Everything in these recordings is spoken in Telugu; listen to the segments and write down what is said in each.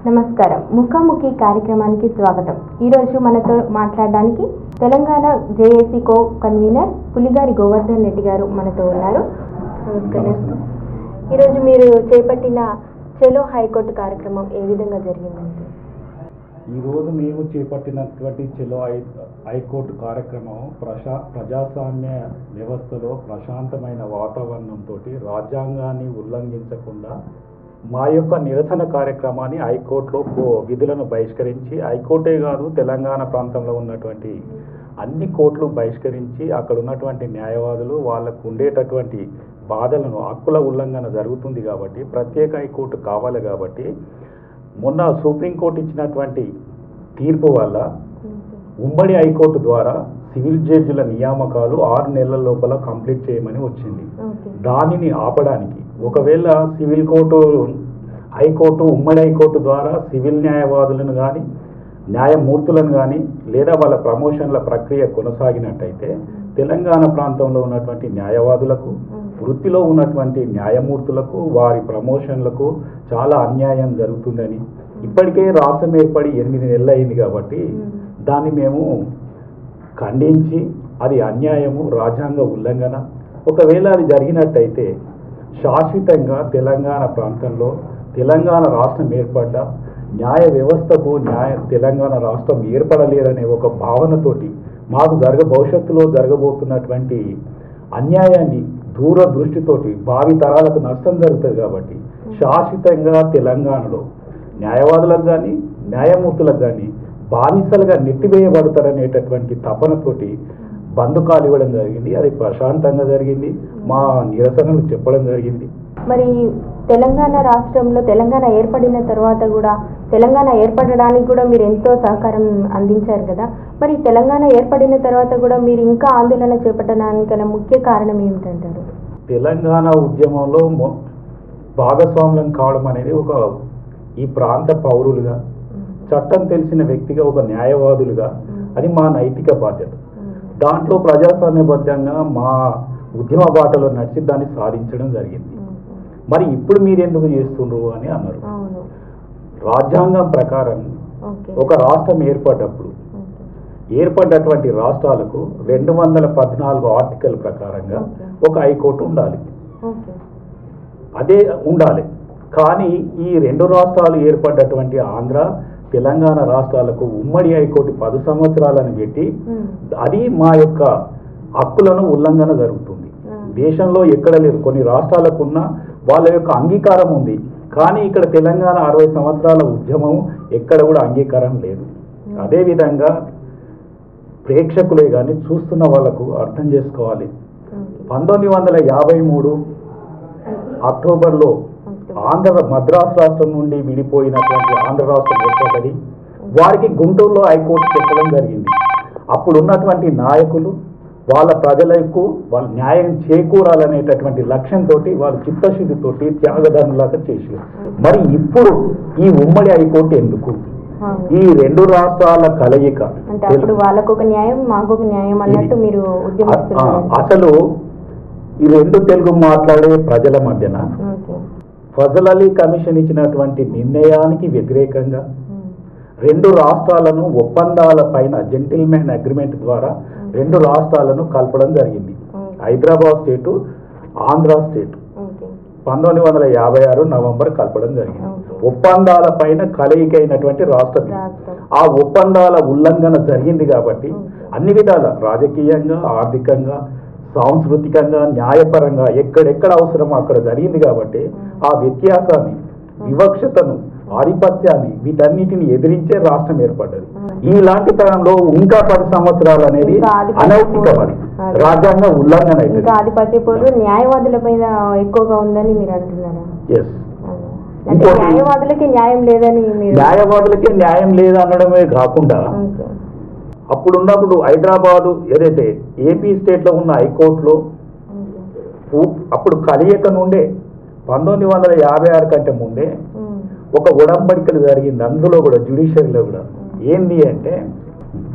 నమస్కారం ముఖాముఖి కార్యక్రమానికి స్వాగతం ఈరోజు మనతో మాట్లాడడానికి Telangana JAC co convener Puligari Govardhan Reddy garu మనతో ఉన్నారు నమస్కారం ఈరోజు మీరు చేపట్టిన చెలో హైకోర్టు కార్యక్రమం ఏ విధంగా జరిగిందండి ఈరోజు మేము చేపట్టినటువంటి చెలో హై హైకోర్టు కార్యక్రమం ప్రశా ప్రజాస్వామ్య వ్యవస్థలో ప్రశాంతమైన వాతావరణంతో రాజ్యాంగాన్ని ఉల్లంఘించకుండా మా యొక్క నిరసన కార్యక్రమాన్ని హైకోర్టులో కో- విధులను బహిష్కరించి హైకోర్టే కాదు తెలంగాణ ప్రాంతంలో ఉన్నటువంటి అన్ని కోర్టులు బహిష్కరించి అక్కడ ఉన్నటువంటి న్యాయవాదులు వాళ్ళకు ఉండేటటువంటి బాధలను హక్కుల ఉల్లంఘన జరుగుతుంది కాబట్టి ప్రత్యేక హైకోర్టు కావాలి కాబట్టి మొన్న సుప్రీంకోర్టు ఇచ్చినటువంటి తీర్పు వల్ల ఉమ్మడి హైకోర్టు ద్వారా సివిల్ జడ్జిల నియామకాలు ఆరు నెలల లోపల కంప్లీట్ చేయమని వచ్చింది ఓకే దానిని ఆపడానికి ఒకవేళ సివిల్ కోర్టు హైకోర్టు ఉమ్మడి హైకోర్టు ద్వారా సివిల్ న్యాయవాదులను కానీ న్యాయమూర్తులను కానీ లేదా వాళ్ళ ప్రమోషన్ల ప్రక్రియ కొనసాగినట్టయితే తెలంగాణ ప్రాంతంలో ఉన్నటువంటి న్యాయవాదులకు వృత్తిలో ఉన్నటువంటి న్యాయమూర్తులకు వారి ప్రమోషన్లకు చాలా అన్యాయం జరుగుతుందని ఇప్పటికే రాష్ట్రం ఏర్పడి ఎనిమిది నెలలు అయింది కాబట్టి దాన్ని మేము ఖండించి అది అన్యాయము రాజ్యాంగ ఉల్లంఘన ఒకవేళ అది జరిగినట్టయితే శాశ్వతంగా తెలంగాణ ప్రాంతంలో తెలంగాణ రాష్ట్రం ఏర్పడ్డ న్యాయ వ్యవస్థకు న్యాయ తెలంగాణ రాష్ట్రం ఏర్పడలేదనే ఒక భావనతోటి మాకు జరగ భవిష్యత్తులో జరగబోతున్నటువంటి అన్యాయాన్ని దూర దృష్టితోటి భావి తరాలకు నష్టం జరుగుతుంది కాబట్టి శాశ్వతంగా తెలంగాణలో న్యాయవాదులకు కానీ న్యాయమూర్తులకు కానీ బానిసలుగా నెట్టివేయబడతారనేటటువంటి తపనతోటి బంధుకాలు ఇవ్వడం జరిగింది అది ప్రశాంతంగా జరిగింది మా నిరసనలు చెప్పడం జరిగింది మరి తెలంగాణ రాష్ట్రంలో తెలంగాణ ఏర్పడిన తర్వాత కూడా తెలంగాణ ఏర్పడడానికి కూడా మీరు ఎంతో సహకారం అందించారు కదా మరి తెలంగాణ ఏర్పడిన తర్వాత కూడా మీరు ఇంకా ఆందోళన చేపట్టడానికి గల ముఖ్య కారణం ఏమిటంటారు తెలంగాణ ఉద్యమంలో మొ- భాగస్వాములం కావడం అనేది ఒక ఈ ప్రాంత పౌరులుగా చట్టం తెలిసిన వ్యక్తిగా ఒక న్యాయవాదులుగా అది మా నైతిక బాధ్యత దాంట్లో ప్రజాస్వామ్యబద్ధంగా మా ఉద్యమ బాటలో నడిచి దాన్ని సాధించడం జరిగింది మరి ఇప్పుడు మీరు ఎందుకు చేస్తుండ్రు అని అన్నారు అవును రాజ్యాంగం ప్రకారం ఓకే ఒక రాష్ట్రం ఏర్పడ్డప్పుడు ఓకే. ఏర్పడ్డటువంటి రాష్ట్రాలకు రెండు వందల పద్నాలుగు ఆర్టికల్ ప్రకారంగా ఒక హైకోర్టు ఉండాలి ఓకే అదే ఉండాలి కానీ ఈ రెండు రాష్ట్రాలు ఏర్పడ్డటువంటి ఆంధ్ర తెలంగాణ రాష్ట్రాలకు ఉమ్మడి హైకోర్టు పది సంవత్సరాలను పెట్టి ఉమ్. అది మా యొక్క హక్కులను ఉల్లంఘన జరుగుతుంది ఉమ్. దేశంలో ఎక్కడ లేదు కొన్ని రాష్ట్రాలకు ఉన్న వాళ్ళ యొక్క అంగీకారం ఉంది కానీ ఇక్కడ తెలంగాణ అరవై సంవత్సరాల ఉద్యమం ఎక్కడ కూడా అంగీకారం లేదు అదేవిధంగా ప్రేక్షకులే కానీ చూస్తున్న వాళ్ళకు అర్థం చేసుకోవాలి ఓకే. పంతొమ్మిది వందల యాభై మూడు అక్టోబర్లో ఓకే. ఆంధ్ర మద్రాసు రాష్ట్రం నుండి విడిపోయినటువంటి ఆంధ్ర రాష్ట్రం ఏర్పడ్డది వారికి గుంటూరులో హైకోర్టు పెట్టడం జరిగింది అప్పుడు ఉన్నటువంటి నాయకులు వాళ్ళ ప్రజలకు వాళ్ళ న్యాయం చేకూరాలనేటటువంటి లక్ష్యంతో వాళ్ళు చిత్తశుద్ధితోటి త్యాగదానులాగా చేశారు మరి ఇప్పుడు ఈ ఉమ్మడి హైకోర్టు ఎందుకు అవును. ఈ రెండు రాష్ట్రాల కలయిక అంటే అప్పుడు వాళ్ళకు ఒక న్యాయం మాకు ఒక న్యాయం అన్నట్టు ఇది- మీరు ఆ, ఉద్యమిస్తున్నారు అసలు ఈ రెండు తెలుగు మాట్లాడే ప్రజల మధ్యన ఓకే ఫజల్ అలీ కమిషన్ ఇచ్చినటువంటి నిర్ణయానికి వ్యతిరేకంగా ఉమ్. రెండు రాష్ట్రాలను ఒప్పందాల పైన జెంటిల్మెన్ అగ్రిమెంట్ ద్వారా రెండు రాష్ట్రాలను కలపడం జరిగింది okay. Hyderabad state Andhra state okay పంతొమ్మిది వందల యాభై ఆరు నవంబర్ కలపడం జరిగింది ఓకే. ఒప్పందాల పైన కలయిక అయినటువంటి రాష్ట్రం ఇది. రాష్ట్రం ఆ ఒప్పందాల ఉల్లంఘన జరిగింది కాబట్టి ఓకే. అన్ని విధాల రాజకీయంగా ఆర్థికంగా సాంస్కృతికంగా న్యాయపరంగా ఎక్కడెక్కడ అవసరమో అక్కడ జరిగింది కాబట్టి ఆ వ్యత్యాసాన్ని వివక్షతను ఆధిపత్యాన్ని వీటన్నిటిని ఎదిరించే రాష్ట్రం ఏర్పడ్డది ఇలాంటి తరంలో ఇంకా పది సంవత్సరాలు అనేది ఇంకా ఆధిపత్య అనైతికం అది అదే. రాజ్యాంగ ఉల్లంఘన అయితే ఇంకా ఆధిపత్య పోరు న్యాయవాదుల పైన ఎక్కువగా ఉందని మీరు అంటున్నారా ఎస్ అవును. అంటే ఇంకోటి- న్యాయవాదులకి న్యాయం లేదని మీరు న్యాయవాదులకి న్యాయం లేదనడమే కాకుండా ఓకే. అప్పుడు ఉన్నప్పుడు హైదరాబాదు ఏదైతే ఏపీ స్టేట్లో ఉన్న హైకోర్టులో ఓకే. పూ- అప్పుడు కలియక నుండే పంతొమ్మిది వందల యాభై ఆరు కంటే ముందే ఉమ్. ఒక ఉడంబడికలు జరిగింది అందులో కూడా జ్యుడిషియరీలో కూడా ఏంది అంటే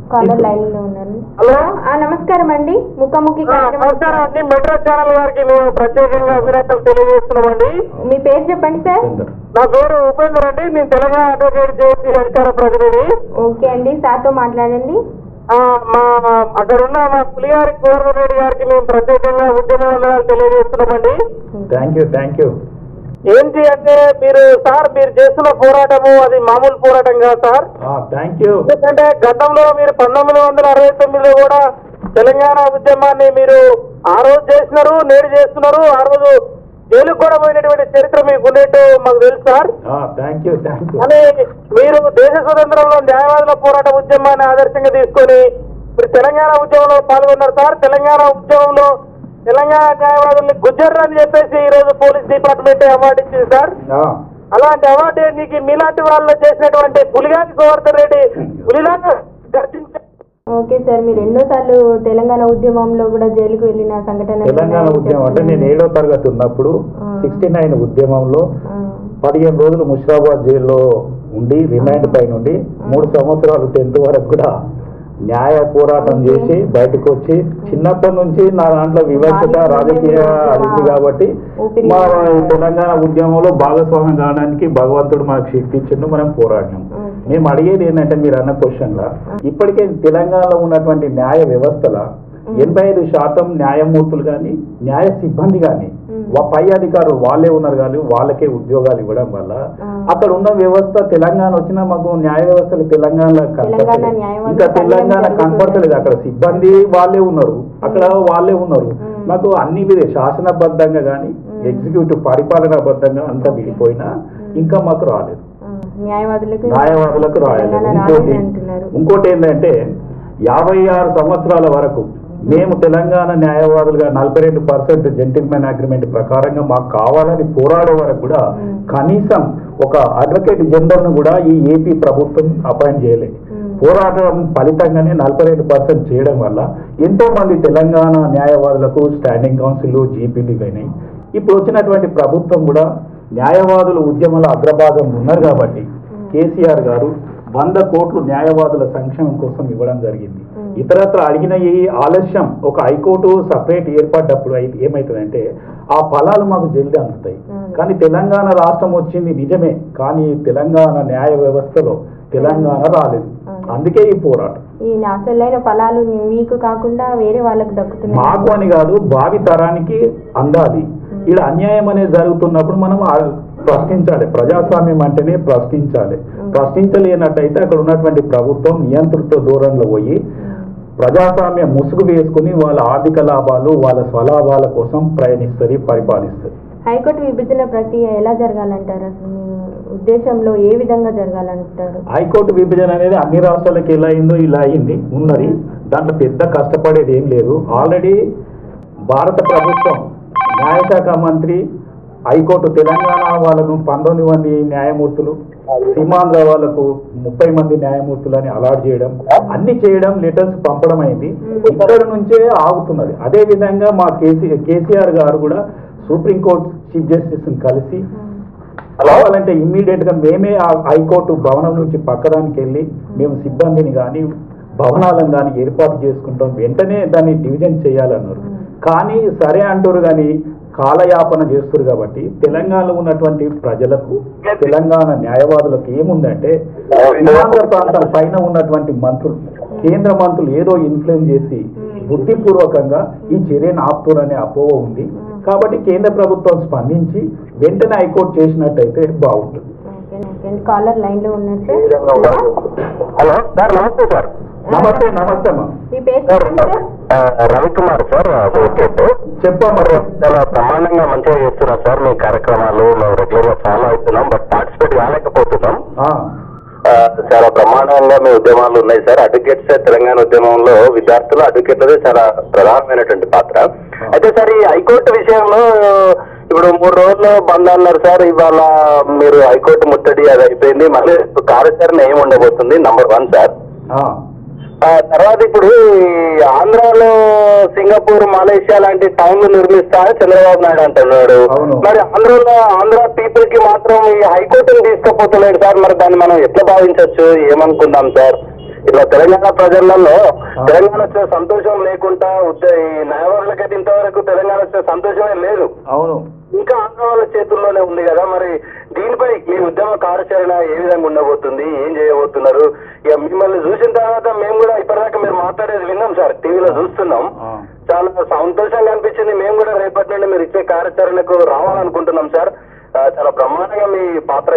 కాలర్ లైన్ లో ఉన్నారు హలో ఆ, నమస్కారం అండి ముఖాముఖి ఆ, కార్యక్రమం నమస్కారం అండి మెట్రో ఛానల్ వారికి మేము ప్రత్యేకంగా అభినందనలు తెలియజేస్తున్నామండి మీ పేరు చెప్పండి సార్ చందర్. నా పేరు ఉపేందర్ అండి నేను తెలంగాణ అడ్వకేట్ జేఏసీ అధికార ప్రతినిధి ఓకే అండి సార్తో మాట్లాడండి ఆ, మా అక్కడ ఉన్న మా పులిగారి గోవర్ధన్ రెడ్డి గారికి మేము ప్రత్యేకంగా ఉద్యమ వందనాలు తెలియజేస్తున్నామండి థ్యాంక్ యూ థ్యాంక్ యూ ఏంటి అంటే మీరు సార్ మీరు చేస్తున్న పోరాటము అది మామూలు పోరాటం కాదు సార్ థ్యాంక్ యూ ఎందుకంటే గతంలో మీరు పంతొమ్మిది వందల అరవై తొమ్మిదిలో కూడా తెలంగాణ ఉద్యమాన్ని మీరు ఆ రోజు చేసినారు నేడు చేస్తున్నారు ఆ రోజు జైలుకు కూడా పోయినటువంటి చరిత్ర మీకు ఉన్నట్టు మాకు తెలుసు sir thank you thank you కానీ మీరు దేశ స్వతంత్రంలో న్యాయవాదుల పోరాట ఉద్యమాన్ని ఆదర్శంగా తీసుకొని మీరు తెలంగాణ ఉద్యమంలో పాల్గొన్నారు సార్ తెలంగాణ ఉద్యమంలో తెలంగాణ న్యాయవాదుల్ని గుజ్జర్రు అని చెప్పేసి ఈ రోజు పోలీస్ డిపార్ట్మెంట్ అవార్డు ఇచ్చింది సార్ అలాంటి అవార్డు నీకు మీలాంటి వాళ్ళు చేసినటువంటి పులిగాని గోవర్ధన్ రెడ్డి పులిలాగా గర్జించే ఓకే సార్ మీరు ఎన్నోసార్లు తెలంగాణ ఉద్యమంలో కూడా జైలుకు వెళ్ళిన సంఘటన తెలంగాణ ఉద్యమం అంటే నేను ఏడో తరగతి ఉన్నప్పుడు ఆ. సిక్స్టీ నైన్ ఉద్యమంలో పదిహేను రోజులు ముషిరాబాద్ జైల్లో ఉండి రిమాండ్ పైన ఉండి మూడు సంవత్సరాలు టెన్త్ వరకు కూడా న్యాయ పోరాటం ఓకే. చేసి బయటకు వచ్చి చిన్నప్పటి నుంచి నా దాంట్లో వివక్షత బాగా రాజకీయ బాగా అది కాబట్టి ఊపిరి మా పీల్చుకున్నారు. తెలంగాణ ఉద్యమంలో భాగస్వామ్యం కావడానికి భగవంతుడు మనకు శక్తి ఇచ్చిండు మనం పోరాడినాం ఓకే. మేము అడిగేది ఏంటంటే మీరు అన్న క్వశ్చన్ లా ఇప్పటికే తెలంగాణలో ఉన్నటువంటి న్యాయ వ్యవస్థల ఎనభై ఐదు శాతం న్యాయమూర్తులు కానీ న్యాయ సిబ్బంది కానీ మ్మ్. పై అధికారులు వాళ్ళే ఉన్నారు కానీ వాళ్ళకే ఉద్యోగాలు ఇవ్వడం వల్ల ఆ. అక్కడ ఉన్న వ్యవస్థ తెలంగాణ వచ్చినా మాకు న్యాయ వ్యవస్థలు తెలంగాణలో కనపడలేదు న్యాయవాదుల ఇంకా పని తెలంగాణ జరుగుతుంది. కనపడతలేదు అక్కడ సిబ్బంది వాళ్ళే ఉన్నారు అక్కడ వాళ్ళే ఉన్నారు మ్మ్. మాకు అన్ని విధ శాసనబద్ధంగా కానీ మ్మ్. ఎగ్జిక్యూటివ్ పరిపాలనాబద్ధంగా అంతా విడిపోయినా ఇంకా మాకు రాలేదు ఆ, న్యాయవాదులకు న్యాయవాదులకు రాయలేదు తెలంగాణ ఇంకోటి రాలేదు అంటున్నారు ఇంకోటి ఏంటంటే యాభై ఆరు సంవత్సరాల వరకు మేము తెలంగాణ న్యాయవాదులుగా నలభై రెండు పర్సెంట్ జెంటిల్మెన్ అగ్రిమెంట్ ప్రకారంగా మాకు కావాలని పోరాడే వరకు కూడా మ్మ్. కనీసం ఒక అడ్వకేట్ జనరల్ను కూడా ఈ ఏపీ ప్రభుత్వం అపాయింట్ చేయలేదు మ్మ్. పోరాటం ఫలితంగానే నలభై రెండు పర్సెంట్ చేయడం వల్ల ఎంతో మంది తెలంగాణ న్యాయవాదులకు స్టాండింగ్ కౌన్సిల్ జీపీలు అయినాయి ఇప్పుడు వచ్చినటువంటి ప్రభుత్వం కూడా న్యాయవాదులు ఉద్యమంలో అగ్రభాగం ఉన్నారు కాబట్టి కేసీఆర్ గారు వంద కోట్లు న్యాయవాదుల సంక్షేమం కోసం ఇవ్వడం జరిగింది మ్మ్. ఇతరత్ర అడిగిన ఈ ఆలస్యం ఒక హైకోర్టు సపరేట్ ఏర్పడ్డప్పుడు అయితే ఏమవుతుందంటే ఆ ఫలాలు మాకు జల్ది అందుతాయి మ్మ్. కానీ తెలంగాణ రాష్ట్రం వచ్చింది నిజమే కానీ తెలంగాణ న్యాయ వ్యవస్థలో తెలంగాణ రాలేదు మ్మ్. అందుకే ఈ పోరాటం ఈ అసలైన ఫలాలు మీకు కాకుండా వేరే వాళ్ళకు దక్కుతున్నాయి మాకు అని కాదు భావి తరానికి అందాలి ఇక్కడ అన్యాయం అనేది జరుగుతున్నప్పుడు మనం ఆ- ప్రశ్నించాలి ప్రజాస్వామ్యం అంటేనే ప్రశ్నించాలి ప్రశ్నించలేనట్టయితే అక్కడ ఉన్నటువంటి ప్రభుత్వం నియంత్రిత దూరంలో పోయి ప్రజాస్వామ్య ముసుగు వేసుకుని వాళ్ళ ఆర్థిక లాభాలు వాళ్ళ స్వలాభాల కోసం ప్రయాణిస్తుంది పరిపాలిస్తుంది హైకోర్టు విభజన ప్రక్రియ ఎలా జరగాలంటారు అసలు మీ ఉద్దేశంలో ఏ విధంగా జరగాలంటారు హైకోర్టు విభజన అనేది అన్ని రాష్ట్రాలకు ఎలా అయిందో ఇలా అయింది ఉన్నది దాంట్లో పెద్ద కష్టపడేది ఏం లేదు ఆల్రెడీ భారత ప్రభుత్వం న్యాయశాఖ మంత్రి హైకోర్టు తెలంగాణ వాళ్ళకు పంతొమ్మిది మంది న్యాయమూర్తులు సీమాంధ్ర వాళ్ళకు ముప్పై మంది న్యాయమూర్తులని అలాట్ చేయడం అన్ని చేయడం లెటర్స్ పంపడం అయింది ఇక్కడ నుంచే ఆగుతున్నది అదే విధంగా మా కేసీ కేసీఆర్ గారు కూడా సుప్రీంకోర్టు చీఫ్ జస్టిస్ కలిసి కావాలంటే ఇమ్మీడియట్ గా మేమే ఆ హైకోర్టు భవనం నుంచి పక్కదానికి వెళ్ళి మేము సిబ్బందిని కానీ భవనాలను కానీ ఏర్పాటు చేసుకుంటాం వెంటనే దాన్ని డివిజన్ చేయాలన్నారు కానీ సరే అంటారు కానీ కాలయాపన చేస్తారు కాబట్టి తెలంగాణలో ఉన్నటువంటి ప్రజలకు తెలంగాణ న్యాయవాదులకు ఏముందంటే సీమాంధ్ర ప్రాంతం పైన ఉన్నటువంటి మంత్రులు కేంద్ర మంత్రులు ఏదో ఇన్ఫ్లుయెన్స్ చేసి బుద్ధిపూర్వకంగా ఈ చర్యను ఆపుతారనే అపోహ ఉంది కాబట్టి కేంద్ర ప్రభుత్వం స్పందించి వెంటనే హైకోర్టు చేసినట్టయితే బాగుంటుంది ఓకే ఓకే కాలర్ లైన్ లో ఉన్నారు సార్ హలో సార్ నమస్తే సార్ నమస్తే నమస్తే అమ్మా మీ పేరు చెప్పండి సార్ ఆ, రవికుమార్ సార్ అడ్వకేట్ చెప్పమ్మా చాలా బ్రహ్మాండంగా మంచిగా చేస్తున్నాం సార్ మీ కార్యక్రమాలు మేము రెగ్యులర్ గా ఫాలో అవుతున్నాం బట్ పార్టిసిపేట్ కాలేకపోతున్నాం ఆ, ఆ, చాలా బ్రహ్మాండంగా మీ ఉద్యమాలు ఉన్నాయి సార్ అడ్వకేట్స్ తెలంగాణ ఉద్యమంలో విద్యార్థులు అడ్వకేట్లదే చాలా ప్రధానమైనటువంటి పాత్ర అయితే సార్ ఈ హైకోర్టు విషయంలో ఇప్పుడు మూడు రోజులు బంద్ అన్నారు సార్ ఇవాళ మీరు హైకోర్టు ముట్టడి అది అయిపోయింది మళ్ళీ కార్యాచరణ ఏమి ఉండబోతుంది నంబర్ వన్ సార్ ఆ, ఆ తర్వాత ఇప్పుడు ఈ ఆంధ్రాలో సింగపూర్ మలేషియా లాంటి టౌన్లు నిర్మిస్తా అని చంద్రబాబు నాయుడు అంటున్నాడు అవును. మరి ఆంధ్రలో ఆంధ్ర పీపుల్ కి మాత్రం ఈ హైకోర్టుని తీసుకుపోతలేడు సార్ మరి దాన్ని మనం ఎట్లా భావించవచ్చు ఏమనుకుందాం సార్ ఇట్లా తెలంగాణ ప్రజలలో తెలంగాణ వచ్చే సంతోషం లేకుండా ఉద్ద- ఈ న్యాయవాదులకైతే ఇంతవరకు తెలంగాణ వచ్చే సంతోషమే లేదు అవును ఇంకా ఆంధ్ర వాళ్ళ చేతుల్లోనే ఉంది కదా మరి దీనిపై మీ ఉద్యమ కార్యాచరణ ఏ విధంగా ఉండబోతుంది ఏం చేయబోతున్నారు ఇక మిమ్మల్ని చూసిన తర్వాత మేము కూడా ఇప్పటిదాకా మీరు మాట్లాడేది విన్నాం సార్ టీవీలో చూస్తున్నాం ఆ. చాలా సంతోషంగా అనిపించింది మేము కూడా రేపటి నుండి మీరు ఇచ్చే కార్యాచరణకు రావాలనుకుంటున్నాం సార్ ఆ, చాలా బ్రహ్మాండంగా మీ పాత్ర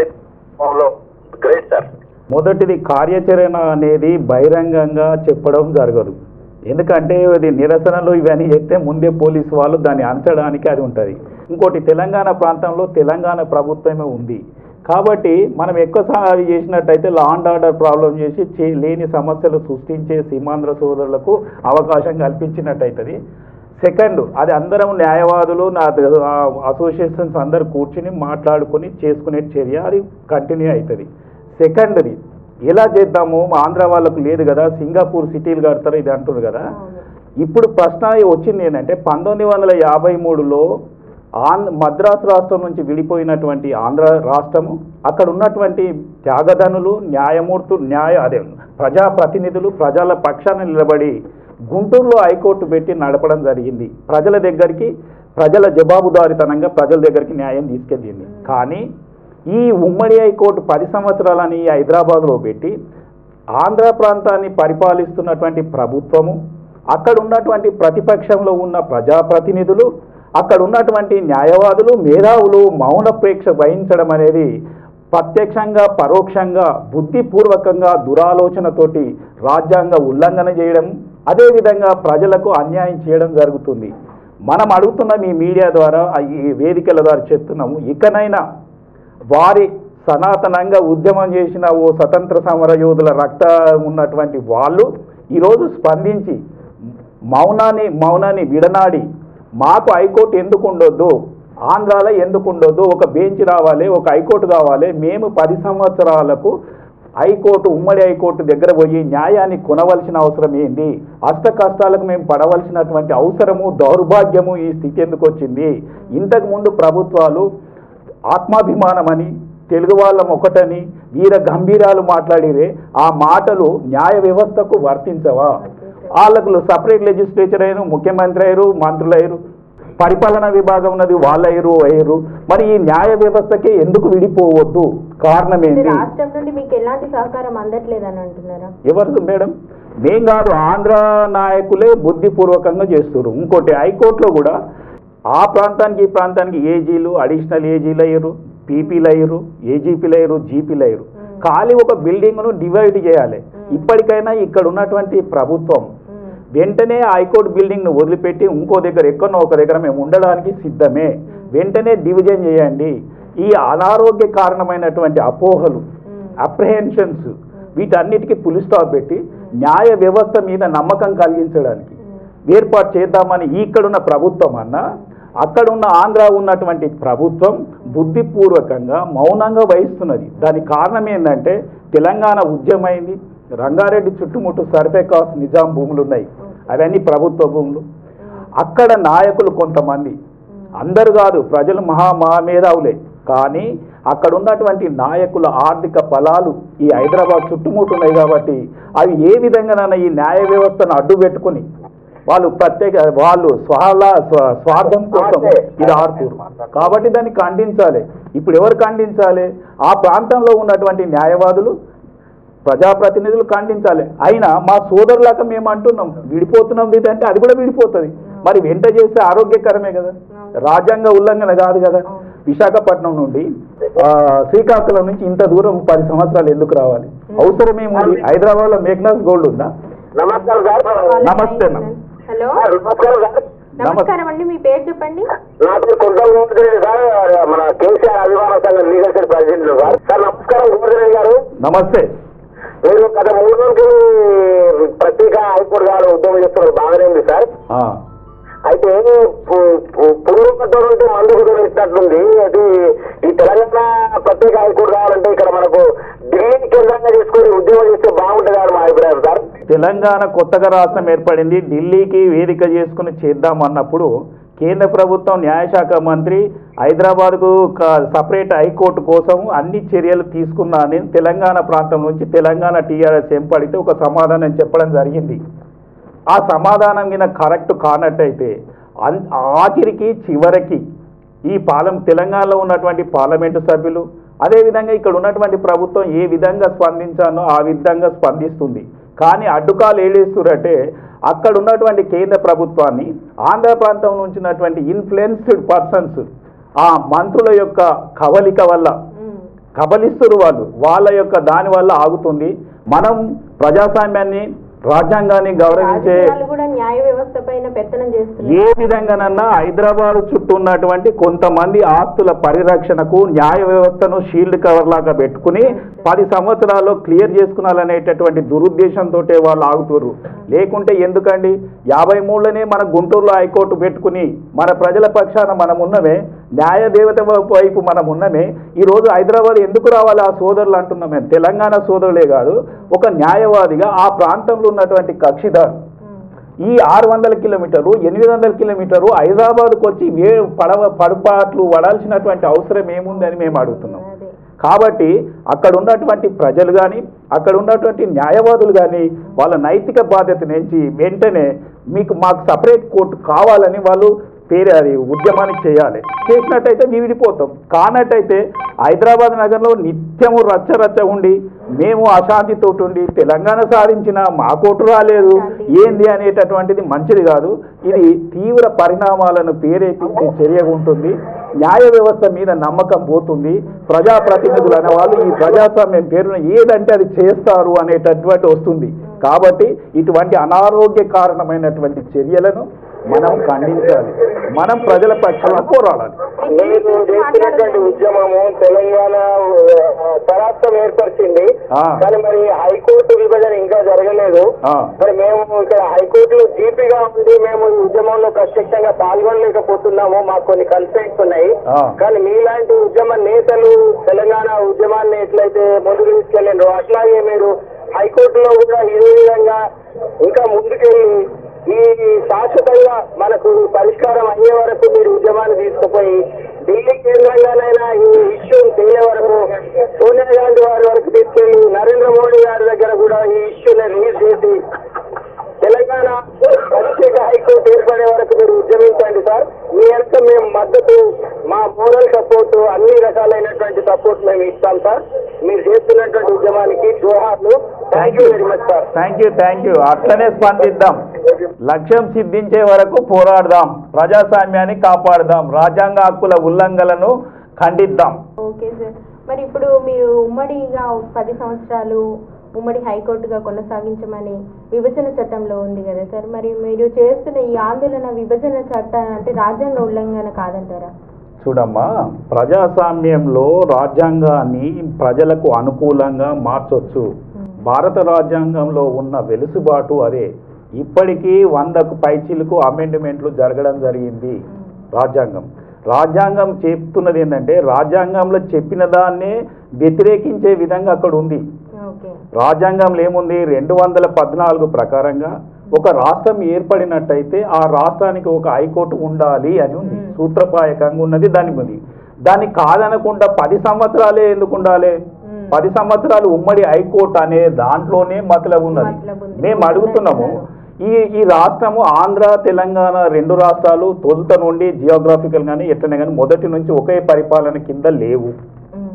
గ్రేట్ సార్ మొదటిది కార్యాచరణ అనేది బహిరంగంగా చెప్పడం జరగదు ఎందుకంటే ఇది నిరసనలు ఇవన్నీ చెప్తే ముందే పోలీసు వాళ్ళు దాన్ని అంచడానికి అది ఉంటుంది ఇంకోటి తెలంగాణ ప్రాంతంలో తెలంగాణ ప్రభుత్వమే ఉంది కాబట్టి మనం ఎక్కువ సారి చేసినట్టయితే లా అండ్ ఆర్డర్ ప్రాబ్లం చేసి చే- లేని సమస్యలు సృష్టించే సీమాంధ్ర సోదరులకు అవకాశం కల్పించినట్టయితుంది సెకండ్ అది అందరం న్యాయవాదులు నా అసోసియేషన్స్ అందరు కూర్చుని మాట్లాడుకొని చేసుకునే చర్య అది కంటిన్యూ అవుతుంది సెకండ్ది ఎలా చేద్దాము మా ఆంధ్ర వాళ్ళకు లేదు కదా సింగపూర్ సిటీలు కడతారు ఇది అంటున్నారు కదా ఇప్పుడు ప్రశ్న వచ్చింది ఏంటంటే పంతొమ్మిది వందల యాభై మూడులో ఆంధ్ర మద్రాసు రాష్ట్రం నుంచి విడిపోయినటువంటి ఆంధ్ర రాష్ట్రము అక్కడ ఉన్నటువంటి త్యాగదనులు న్యాయమూర్తులు న్యాయ అదే ప్రజాప్రతినిధులు ప్రజల పక్షాన నిలబడి గుంటూరులో హైకోర్టు పెట్టి నడపడం జరిగింది ప్రజల దగ్గరికి ప్రజల జవాబుదారితనంగా ప్రజల దగ్గరికి న్యాయం తీసుకెళ్ళింది కానీ ఈ ఉమ్మడి హైకోర్టు పది సంవత్సరాలని ఈ హైదరాబాద్లో పెట్టి ఆంధ్ర ప్రాంతాన్ని పరిపాలిస్తున్నటువంటి ప్రభుత్వము అక్కడ ఉన్నటువంటి ప్రతిపక్షంలో ఉన్న ప్రజాప్రతినిధులు అక్కడ ఉన్నటువంటి న్యాయవాదులు మేధావులు మౌన ప్రేక్ష వహించడం అనేది ప్రత్యక్షంగా పరోక్షంగా బుద్ధిపూర్వకంగా దురాలోచనతోటి రాజ్యాంగ ఉల్లంఘన చేయడం అదేవిధంగా ప్రజలకు అన్యాయం చేయడం జరుగుతుంది మనం అడుగుతున్న ఈ మీడియా ద్వారా ఈ వేదికల ద్వారా చెప్తున్నాము ఇకనైనా వారి సనాతనంగా ఉద్యమం చేసిన ఓ స్వతంత్ర సమర యోధుల రక్త ఉన్నటువంటి వాళ్ళు ఈరోజు స్పందించి మౌనాన్ని మౌనాన్ని విడనాడి మాకు హైకోర్టు ఎందుకు ఉండొద్దు ఆంధ్రాలో ఎందుకు ఉండొద్దు ఒక బెంచ్ రావాలి ఒక హైకోర్టు కావాలి మేము పది సంవత్సరాలకు హైకోర్టు ఉమ్మడి హైకోర్టు దగ్గర పోయి న్యాయాన్ని కొనవలసిన అవసరం ఏంటి అష్ట కష్టాలకు మేము పడవలసినటువంటి అవసరము దౌర్భాగ్యము ఈ స్థితి ఎందుకు వచ్చింది ఇంతకు ముందు ప్రభుత్వాలు ఆత్మాభిమానమని తెలుగు వాళ్ళం ఒకటని వీర గంభీరాలు మాట్లాడిరే ఆ మాటలు న్యాయ వ్యవస్థకు వర్తించవా వాళ్ళకు సపరేట్ లెజిస్లేచర్ అయ్యారు ముఖ్యమంత్రి అయ్యారు మంత్రులు అయ్యారు పరిపాలనా విభాగం ఉన్నది వాళ్ళు అయ్యారు అయ్యారు మరి ఈ న్యాయ వ్యవస్థకి ఎందుకు విడిపోవద్దు కారణం అంటే ఏంటి రాష్ట్రం నుండి మీకు ఎలాంటి సహకారం అందట్లేదని అంటున్నారా ఎవరు మేడం మేం కాదు ఆంధ్ర నాయకులే బుద్ధిపూర్వకంగా చేస్తారు ఇంకోటి హైకోర్టులో కూడా ఆ ప్రాంతానికి ఈ ప్రాంతానికి ఏజీలు అడిషనల్ ఏజీలు అయ్యారు పీపీలు అయ్యారు ఏజీపీలు అయ్యారు జీపీలు అయ్యారు ఖాళీ ఒక బిల్డింగ్ను డివైడ్ చేయాలి ఇప్పటికైనా ఇక్కడ ఉన్నటువంటి ప్రభుత్వం ఉమ్, వెంటనే హైకోర్టు బిల్డింగ్ను వదిలిపెట్టి ఇంకో దగ్గర ఎక్కడో ఒక దగ్గర మేము ఉండడానికి సిద్ధమే వెంటనే డివిజన్ చేయండి ఈ అనారోగ్య కారణమైనటువంటి అపోహలు ఉమ్, అప్రహెన్షన్స్ వీటన్నిటికీ పులి స్టాప్ పెట్టి న్యాయ వ్యవస్థ మీద నమ్మకం కలిగించడానికి ఉమ్, ఏర్పాటు చేద్దామని ఇక్కడున్న ప్రభుత్వం అన్న అక్కడున్న ఆంధ్ర ఉన్నటువంటి ప్రభుత్వం బుద్ధిపూర్వకంగా మౌనంగా వహిస్తున్నది దానికి కారణం ఏంటంటే తెలంగాణ ఉద్యమైంది రంగారెడ్డి చుట్టుముట్టు సర్వే కాస్ట్ నిజాం భూములు ఉన్నాయి అవన్నీ ప్రభుత్వ భూములు అక్కడ నాయకులు కొంతమంది అందరు కాదు ప్రజలు మహా మహామేధావులే కానీ అక్కడ ఉన్నటువంటి నాయకుల ఆర్థిక ఫలాలు ఈ హైదరాబాద్ చుట్టుముట్టున్నాయి కాబట్టి అవి ఏ విధంగానైనా ఈ న్యాయ వ్యవస్థను అడ్డు పెట్టుకుని వాళ్ళు ప్రత్యేక వాళ్ళు స్వాల స్వ- స్వార్థం కోసం ఇది ఆడుతురు కాబట్టి దాన్ని ఖండించాలి ఇప్పుడు ఎవరు ఖండించాలి ఆ ప్రాంతంలో ఉన్నటువంటి న్యాయవాదులు ప్రజాప్రతినిధులు ఖండించాలి అయినా మా సోదరులాగా మేము అంటున్నాం విడిపోతున్నాం ఇది అంటే అది కూడా విడిపోతుంది మరి వెంట చేస్తే ఆరోగ్యకరమే కదా రాజ్యాంగ ఉల్లంఘన కాదు కదా విశాఖపట్నం నుండి ఆ, శ్రీకాకుళం నుంచి ఇంత దూరం పది సంవత్సరాలు ఎందుకు రావాలి అవసరమేముంది హైదరాబాద్లో మేఘ్నాస్ గోల్డ్ ఉందా నమస్కారం సార్ నమస్తే అన్న. హలో నమస్కారం సార్ నమస్కారం అండి మీ పేరు చెప్పండి నా పేరు కొండల గోవర్ధన్ సార్ మన కేసీఆర్ అభిమాన సంఘం legal cell president sir sir నమస్కారం గోవర్ధన్ గారు నమస్తే మీరు గత మూడు రోజులు ప్రత్యేక హైకోర్టు గారు ఉద్యమం చేస్తున్నారు బాగానే ఉంది సార్ ఆ, అయితే పురుగు నుండి మందు కూడా ఇచ్చినట్లుంది అది ఈ తెలంగాణ ప్రత్యేక హైకోర్టు కావాలంటే ఇక్కడ మనకు ఢిల్లీ కేంద్రంగా చేసుకొని ఉద్యమం చేస్తే బాగుంటుంది అని మా అభిప్రాయం సార్ తెలంగాణ కొత్తగా రాష్ట్రం ఏర్పడింది ఢిల్లీకి వేదిక చేసుకుని చేద్దాం అన్నప్పుడు కేంద్ర ప్రభుత్వం న్యాయశాఖ మంత్రి హైదరాబాద్కు ఒక సపరేట్ హైకోర్టు కోసం అన్ని చర్యలు తీసుకున్నా నేను తెలంగాణ ప్రాంతం నుంచి తెలంగాణ టీఆర్ఎస్ ఎంపడితే ఒక సమాధానం చెప్పడం జరిగింది ఆ సమాధానం కింద కరెక్ట్ కానట్టయితే అన్- ఆఖరికి చివరికి ఈ పార్లం తెలంగాణలో ఉన్నటువంటి పార్లమెంటు సభ్యులు అదేవిధంగా ఇక్కడ ఉన్నటువంటి ప్రభుత్వం ఏ విధంగా స్పందించానో ఆ విధంగా స్పందిస్తుంది కానీ అడ్డుకాలు ఏడేస్తురంటే అక్కడ ఉన్నటువంటి కేంద్ర ప్రభుత్వాన్ని ఆంధ్ర ప్రాంతం నుంచి ఉన్నటువంటి ఇన్ఫ్లుయెన్స్డ్ పర్సన్స్ ఆ మంత్రుల యొక్క కవలిక వల్ల ఉమ్. కబలిస్తురు వాళ్ళు వాళ్ళ యొక్క దాని వల్ల ఆగుతుంది మనం ప్రజాస్వామ్యాన్ని రాజ్యాంగాన్ని గౌరవించే రాజకీయాలు కూడా న్యాయ వ్యవస్థ పైన పెత్తనం చేస్తున్నారు ఏ విధంగానన్నా హైదరాబాద్ చుట్టూ ఉన్నటువంటి కొంతమంది ఆస్తుల పరిరక్షణకు న్యాయ వ్యవస్థను షీల్డ్ కవర్ లాగా పెట్టుకుని పది సంవత్సరాల్లో క్లియర్ చేసుకున్నారనేటటువంటి దురుద్దేశంతో వాళ్ళు ఆగుతుర్రు లేకుంటే ఎందుకండి యాభై మూడులోనే మన గుంటూరులో హైకోర్టు పెట్టుకుని మన ప్రజల పక్షాన మనం ఉన్నమే న్యాయ దేవత వైపు మనం ఉన్నమే ఈరోజు హైదరాబాద్ ఎందుకు రావాలి ఆ సోదరులు అంటున్నాం మేము తెలంగాణ సోదరులే కాదు ఒక న్యాయవాదిగా ఆ ప్రాంతంలో ఉన్నటువంటి కక్షిదారు ఉమ్. ఈ ఆరు వందల కిలోమీటరు ఎనిమిది వందల కిలోమీటరు హైదరాబాద్కు వచ్చి వే పడవ పడుపాట్లు పడాల్సినటువంటి అవసరం ఏముందని మేము అడుగుతున్నాం అదే కాబట్టి అక్కడ ఉన్నటువంటి ప్రజలు కానీ అక్కడ ఉన్నటువంటి న్యాయవాదులు కానీ వాళ్ళ నైతిక బాధ్యత నుంచి వెంటనే మీకు మాకు సపరేట్ కోర్టు కావాలని వాళ్ళు పేరు అది ఉద్యమానికి చేయాలి చేసినట్టయితే మేము విడిపోతాం కానట్టయితే హైదరాబాద్ నగరంలో నిత్యము రచ్చ రచ్చ ఉండి మేము అశాంతితో ఉండి తెలంగాణ సాధించిన మా కోర్టు రాలేదు ఏంది అనేటటువంటిది మంచిది కాదు ఇది తీవ్ర పరిణామాలను ప్రేరేపించే చర్య ఉంటుంది న్యాయ వ్యవస్థ మీద నమ్మకం పోతుంది ప్రజాప్రతినిధులు అనే వాళ్ళు ఈ ప్రజాస్వామ్యం పేరున ఏదంటే అది చేస్తారు అనేటటువంటి వస్తుంది కాబట్టి ఇటువంటి అనారోగ్య కారణమైనటువంటి చర్యలను మనం ఖండించాలి మనం ప్రజల పక్షాన పోరాడాలి మీరు చేస్తున్నటువంటి ఉద్యమము తెలంగాణ ఆ, స్వరాష్ట్రం ఏర్పరిచింది ఆ. కానీ మరి హైకోర్టు విభజన ఇంకా జరగలేదు ఆ. మరి మేము ఇక్కడ హైకోర్టులో జీపీగా ఉండి మేము ఈ ఉద్యమంలో ప్రత్యక్షంగా పాల్గొనలేకపోతున్నాము మాకు కొన్ని కన్స్ట్రెంట్స్ ఉన్నాయి ఆ. కానీ మీలాంటి ఉద్యమ నేతలు తెలంగాణ ఉద్యమాన్ని ఎట్లయితే ముందుకు తీసుకెళ్ళిండ్రో అట్లాగే మీరు హైకోర్టులో కూడా ఇదే విధంగా ఇంకా ముందుకెళ్ళి ఈ శాశ్వతంగా మనకు పరిష్కారం అయ్యే వరకు మీరు ఉద్యమాన్ని తీసుకుపోయి ఢిల్లీ కేంద్రంగానైనా ఈ ఇష్యూని తేలే వరకు సోనియా గాంధీ వారి వరకు తీసుకెళ్లి నరేంద్ర మోడీ గారి దగ్గర కూడా ఈ ఇష్యూని రిలీజ్ చేసి తెలంగాణ ప్రత్యేక హైకోర్టు ఏర్పడే వరకు మీరు ఉద్యమించండి సార్ మీ వెనక మేము మద్దతు మా మోరల్ సపోర్ట్ అన్ని రకాలైనటువంటి సపోర్ట్ మేము ఇస్తాం సార్ మీరు చేస్తున్నటువంటి ఉద్యమానికి జోహార్లు thank you very much sir thank you thank you అట్లనే స్పందిద్దాం లక్ష్యం సిద్ధించే వరకు పోరాడదాం ప్రజాస్వామ్యాన్ని కాపాడదాం రాజ్యాంగ హక్కుల ఉల్లంఘనలను ఖండిద్దాం ఓకే సార్ మరి ఇప్పుడు మీరు ఉమ్మడిగా ఒక పది సంవత్సరాలు ఉమ్మడి హైకోర్టుగా కొనసాగించమని విభజన చట్టంలో ఉంది కదా సార్ మరి మీరు చేస్తున్న ఈ ఆందోళన విభజన చట్టం అంటే రాజ్యాంగ ఉల్లంఘన కాదంటారా చూడమ్మా ప్రజాస్వామ్యంలో రాజ్యాంగాన్ని ప్రజలకు అనుకూలంగా మార్చొచ్చు భారత రాజ్యాంగంలో ఉన్న వెలుసుబాటు అదే ఇప్పటికీ వందకు పైచీలకు అమెండ్మెంట్లు జరగడం జరిగింది రాజ్యాంగం రాజ్యాంగం చెప్తున్నది ఏంటంటే రాజ్యాంగంలో చెప్పిన దాన్నే వ్యతిరేకించే విధంగా అక్కడ ఉంది ఓకే రాజ్యాంగంలో ఏముంది రెండు వందల పద్నాలుగు ప్రకారంగా ఒక రాష్ట్రం ఏర్పడినట్టయితే ఆ రాష్ట్రానికి ఒక హైకోర్టు ఉండాలి అని ఉంది మ్మ్. సూత్రప్రాయకంగా ఉన్నది దాని ఉంది దాన్ని కాదనకుండా పది సంవత్సరాలే ఎందుకు ఉండాలి మ్మ్. పది సంవత్సరాలు ఉమ్మడి హైకోర్టు అనే దాంట్లోనే మతలబు ఉన్నది మతలబు ఉంది. మేము అడుగుతున్నాము ఈ ఈ రాష్ట్రము ఆంధ్ర తెలంగాణ రెండు రాష్ట్రాలు తొలుత నుండి జియోగ్రాఫికల్ కానీ ఎట్లనే కానీ మొదటి నుంచి ఒకే పరిపాలన కింద లేవు ఉమ్.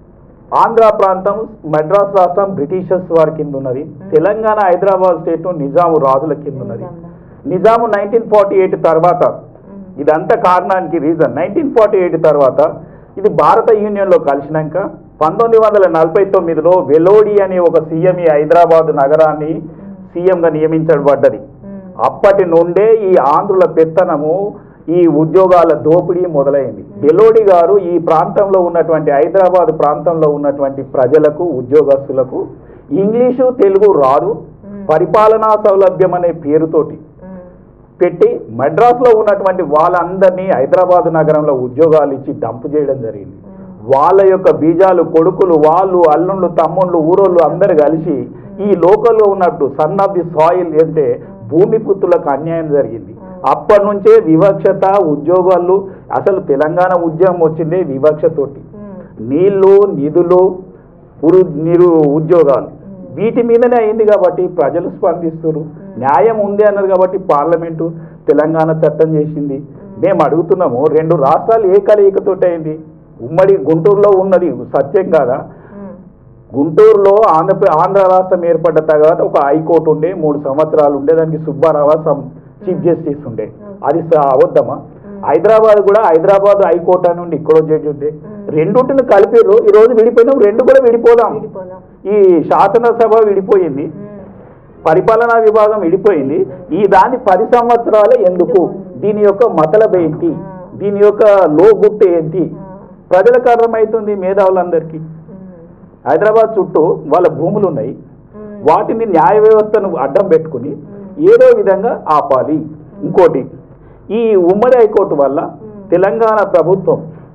ఆంధ్ర ప్రాంతం మద్రాస్ రాష్ట్రం బ్రిటిషర్స్ వారి కింద ఉన్నది తెలంగాణ హైదరాబాద్ స్టేట్ నిజాము రాజుల కింద ఉన్నది నిజాంలో. నిజాము నైన్టీన్ ఫార్టీ ఎయిట్ తర్వాత ఉమ్. ఇదంతా కారణానికి రీజన్ నైన్టీన్ ఫార్టీ ఎయిట్ తర్వాత ఇది భారత యూనియన్లో కలిసినాక పంతొమ్మిది వందల నలభై తొమ్మిదిలో వెలోడి అనే ఒక సీఎం ఈ హైదరాబాద్ నగరాన్ని సీఎంగా నియమించబడ్డది ఉమ్. అప్పటి నుండే ఈ ఆంధ్రుల పెత్తనము ఈ ఉద్యోగాల దోపిడీ మొదలైంది బెలోడి గారు ఈ ప్రాంతంలో ఉన్నటువంటి హైదరాబాద్ ప్రాంతంలో ఉన్నటువంటి ప్రజలకు ఉద్యోగస్తులకు ఇంగ్లీషు తెలుగు రాదు ఉమ్. పరిపాలనా సౌలభ్యం అనే పేరుతోటి ఉమ్. పెట్టి మద్రాసులో ఉన్నటువంటి వాళ్ళందరినీ హైదరాబాద్ నగరంలో ఉద్యోగాలు ఇచ్చి డంపు చేయడం జరిగింది ఉమ్. వాళ్ళ యొక్క బీజాలు కొడుకులు వాళ్ళు అల్లుళ్ళు తమ్ముళ్ళు ఊరోళ్ళు అందరు కలిసి ఈ లోకల్లో ఉన్నట్టు సన్ ఆఫ్ ది సాయిల్ అంటే భూమి పుత్రులకు అన్యాయం జరిగింది అప్పటి నుంచే వివక్షత ఉద్యోగాలు అసలు తెలంగాణ ఉద్యమం వచ్చిందే వివక్షతోటి ఉమ్, నీళ్లు నిధులు పురు నీరు ఉద్యోగాలు వీటి మీదనే అయింది కాబట్టి ప్రజలు స్పందిస్తున్నారు న్యాయం ఉంది అన్నారు కాబట్టి పార్లమెంటు తెలంగాణ చట్టం చేసింది మేము అడుగుతున్నాము రెండు రాష్ట్రాలు ఏ కలయికతోటి అయింది ఉమ్మడి గుంటూరులో ఉన్నది సత్యం కాదా ఉమ్, గుంటూరులో ఆంధ్ర ఆంధ్ర రాష్ట్రం ఏర్పడ్డ తర్వాత ఒక హైకోర్టు ఉండే మూడు సంవత్సరాలు ఉండే దానికి సుబ్బారావు సం- చీఫ్ జస్టిస్ ఉండే అది స- అబద్ధమా హైదరాబాద్ కూడా హైదరాబాద్ హైకోర్టు అని ఉండి ఇక్కడో జడ్జి ఉండే రెండుంటిని కలిపిర్రు ఈ రోజు విడిపోయినాం రెండు కూడా విడిపోదాం విడిపోదాం ఈ శాసనసభ విడిపోయింది ఉమ్, పరిపాలనా విభాగం విడిపోయింది ఈ దాని పది సంవత్సరాలు ఎందుకు దీని యొక్క మతలబ్ ఏంటి దీని యొక్క లోగుట్టు ఏంటి ప్రజలకు అర్థమవుతుంది మేధావులందరికీ ఉమ్, హైదరాబాద్ చుట్టూ వాళ్ళ భూములు ఉన్నాయి ఉమ్, వాటిని న్యాయ వ్యవస్థను అడ్డం పెట్టుకుని ఏదో విధంగా ఆపాలి ఇంకోటి ఈ ఉమ్మడి హైకోర్టు వల్ల తెలంగాణ ప్రభుత్వం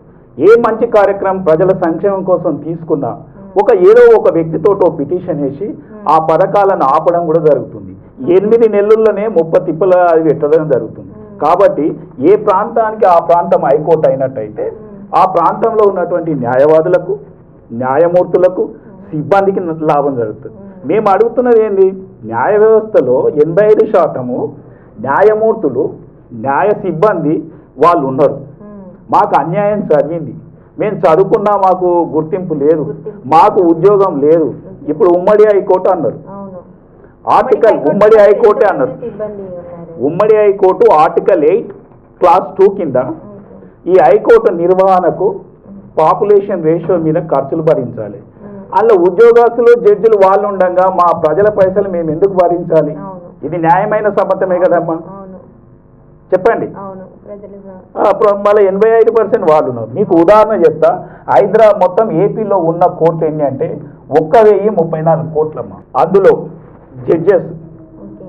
ఏ మంచి కార్యక్రమం ప్రజల సంక్షేమం కోసం తీసుకున్నా ఒక ఏదో ఒక వ్యక్తితోటో పిటిషన్ వేసి ఆ పథకాలను ఆపడం కూడా జరుగుతుంది ఎనిమిది నెలల్లోనే ముప్పై తిప్పల అది పెట్టడం జరుగుతుంది కాబట్టి ఏ ప్రాంతానికి ఆ ప్రాంతం హైకోర్టు అయినట్టయితే ఆ ప్రాంతంలో ఉన్నటువంటి న్యాయవాదులకు న్యాయమూర్తులకు సిబ్బందికి లాభం జరుగుతుంది మేము అడుగుతున్నది ఏంది న్యాయ వ్యవస్థలో ఎనభై ఐదు శాతము న్యాయమూర్తులు న్యాయ సిబ్బంది వాళ్ళు ఉన్నారు ఉమ్, మాకు అన్యాయం చదివింది మేము చదువుకున్నా మాకు గుర్తింపు లేదు గుర్తింపు. మాకు ఉద్యోగం లేదు ఇప్పుడు ఉమ్మడి హైకోర్టు అన్నారు అవును ఆర్టికల్ ఉమ్మడి హైకోర్టే అన్నారు సిబ్బంది ఉన్నారు ఉమ్మడి high court article eight clause two కింద ఓకే. ఈ హైకోర్టు నిర్వహణకు పాపులేషన్ రేషియో మీద ఖర్చులు భరించాలి ఉమ్, అందులో ఉద్యోగస్తులు జడ్జిలు వాళ్ళు ఉండగా మా ప్రజల పైసలు మేము ఎందుకు భరించాలి అవును ఇది న్యాయమైన సమ్మతమే కదమ్మా అవును చెప్పండి అవును ప్రజలు ఆ, ప్ర- మళ్ళీ ఎనభై ఐదు పర్సెంట్ వాళ్ళు ఉన్నారు మీకు ఉదాహరణ చెప్తా హైదరాబాద్ మొత్తం ఏపీలో ఉన్న కోర్టు ఎన్ని అంటే ఒక్క వెయ్యి ముప్పై నాలుగు కోట్లమ్మా అందులో judges okay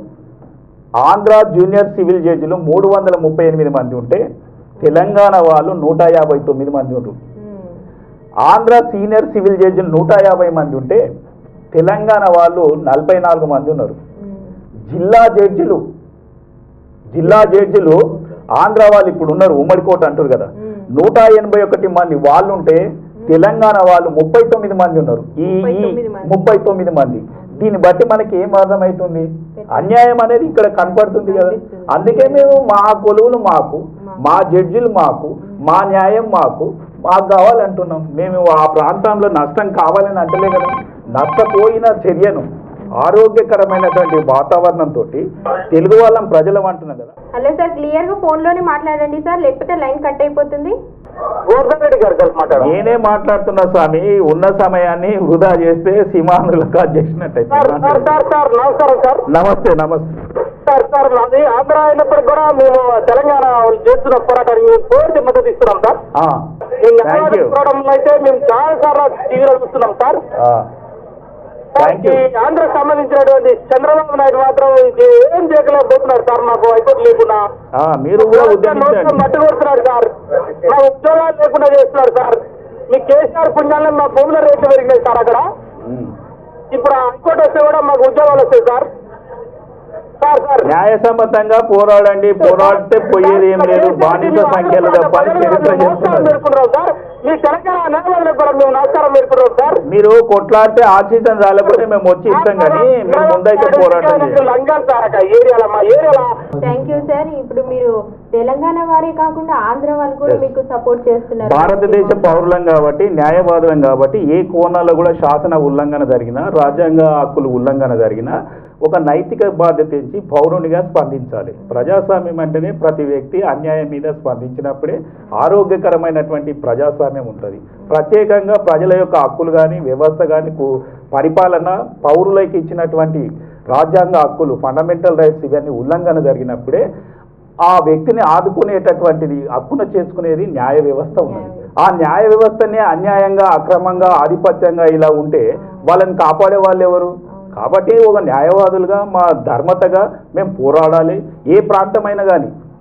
Andhra junior civil జడ్జిలు మూడు వందల ముప్పై ఎనిమిది మంది ఉంటే తెలంగాణ వాళ్ళు నూట యాభై తొమ్మిది మంది ఉన్నారు ఉమ్, ఆంధ్ర సీనియర్ సివిల్ జడ్జిలు నూట యాభై మంది ఉంటే తెలంగాణ వాళ్ళు నలభై నాలుగు మంది ఉన్నారు ఉమ్, జిల్లా జడ్జిలు జిల్లా జడ్జిలు ఆంధ్ర వాళ్ళు ఇప్పుడు ఉన్నారు ఉమ్మడి కోట అంటారు కదా ఉమ్. నూట ఎనభై ఒకటి మంది వాళ్ళు ఉంటే తెలంగాణ వాళ్ళు ముప్పై తొమ్మిది మంది ఉన్నారు ఈ ముప్పై ఈ తొమ్మిది మంది. ముప్పై తొమ్మిది మంది దీన్ని బట్టి మనకి ఏం అర్థమవుతుంది అన్యాయం అనేది ఇక్కడ కనపడుతుంది కదా కనిపిస్తుంది. అందుకే మేము మా కొలువులు మాకు మా జడ్జిలు మాకు మా న్యాయం మాకు మాకు కావాలంటున్నాం మేము ఆ ప్రాంతంలో నష్టం కావాలని అంటలే కదా నష్టపోయిన చర్యను ఆరోగ్యకరమైనటువంటి వాతావరణంతో తెలుగు వాళ్ళం ప్రజలం అంటున్నాం కదా హలో సార్ క్లియర్ గా ఫోన్ లోనే మాట్లాడండి సార్ లేకపోతే లైన్ కట్ అయిపోతుంది గోవర్ధన్ రెడ్డి గారు కలిసి మాట్లాడారు నేనే మాట్లాడుతున్నా స్వామి ఉన్న సమయాన్ని వృధా చేస్తే సీమాంధ్రులకు చేసినట్టయితే సార్ సార్ సార్ సార్ నమస్కారం సార్ నమస్తే నమస్తే సార్ సార్ నాది ఆంధ్ర అయినప్పటికీ కూడా మేము తెలంగాణ వాళ్ళు చేస్తున్న పోరాటానికి పూర్తి మద్దతు ఇస్తున్నాం సార్ ఈ థ్యాంక్ యూ పోరాటంలో అయితే మేము చాలా సార్లు టీవీలో చూస్తున్నాం సార్ థ్యాంక్ యూ ఈ ఆంధ్రకు సంబంధించినటువంటి చంద్రబాబు నాయుడు మాత్రం ఇది ఏం చేయలేకపోతున్నారు సార్ మాకు హైకోర్టు లేకుండా మీరు కూడా నోట్లో ఉద్యమించండి మట్టి కొడుతున్నారు సార్ మా ఉద్యోగాలు లేకుండా చేస్తున్నారు సార్ మీ కేసీఆర్ పుణ్యాలను మా భూముల రేట్లు పెరిగినాయి సార్ అక్కడ ఉమ్. ఇప్పుడు ఆ హైకోర్టు వస్తే కూడా మాకు ఉద్యోగాలు వస్తాయి సార్ సార్ సార్ న్యాయసమ్మతంగా పోరాడండి పోరాడితే పోయేది ఏం లేదు బానిస సంఖ్యలు తప్ప అని చరిత్ర నమస్కారం చెప్తున్నారు పెట్టుకుంటున్నాం సార్ మీ తెలంగాణ న్యాయవాదులకు కూడా మేము నమస్కారం పెట్టుకుంటున్నాం సార్ మీరు కొట్లాడితే ఆక్సిజన్ రాలేకపోతే మేము వచ్చి ఇస్తాం కానీ మీరు ముందైతే పోరాటం చేయండి లంఘాలు సార్ అక్కడ ఏరియాలో మా ఏరియాలో థ్యాంక్ యూ సార్ ఇప్పుడు మీరు తెలంగాణ వారే కాకుండా ఆంధ్ర వాళ్ళు కూడా Yes. మీకు సపోర్ట్ చేస్తున్నారు భారతదేశ పౌరులం కాబట్టి న్యాయవాదులం కాబట్టి ఏ కోణాల్లో కూడా శాసన ఉల్లంఘన జరిగినా రాజ్యాంగ హక్కులు ఉల్లంఘన జరిగినా ఒక నైతిక బాధ్యత ఇచ్చి పౌరునిగా స్పందించాలి ప్రజాస్వామ్యం అంటేనే ప్రతి వ్యక్తి అన్యాయం మీద స్పందించినప్పుడే ఆరోగ్యకరమైనటువంటి ప్రజాస్వామ్యం ఉంటుంది ప్రత్యేకంగా ప్రజల యొక్క హక్కులు కానీ వ్యవస్థ కానీ పరిపాలన పౌరులకి ఇచ్చినటువంటి రాజ్యాంగ హక్కులు ఫండమెంటల్ రైట్స్ ఇవన్నీ ఉల్లంఘన జరిగినప్పుడే ఆ వ్యక్తిని ఆదుకునేటటువంటిది హక్కున చేసుకునేది న్యాయ వ్యవస్థ ఉన్నది ఆ న్యాయ వ్యవస్థనే అన్యాయంగా అక్రమంగా ఆధిపత్యంగా ఇలా ఉంటే వాళ్ళని కాపాడే వాళ్ళు ఎవరు కాబట్టి ఒక న్యాయవాదులుగా మా ధర్మతగా మేము పోరాడాలి ఏ ప్రాంతమైనా కానీ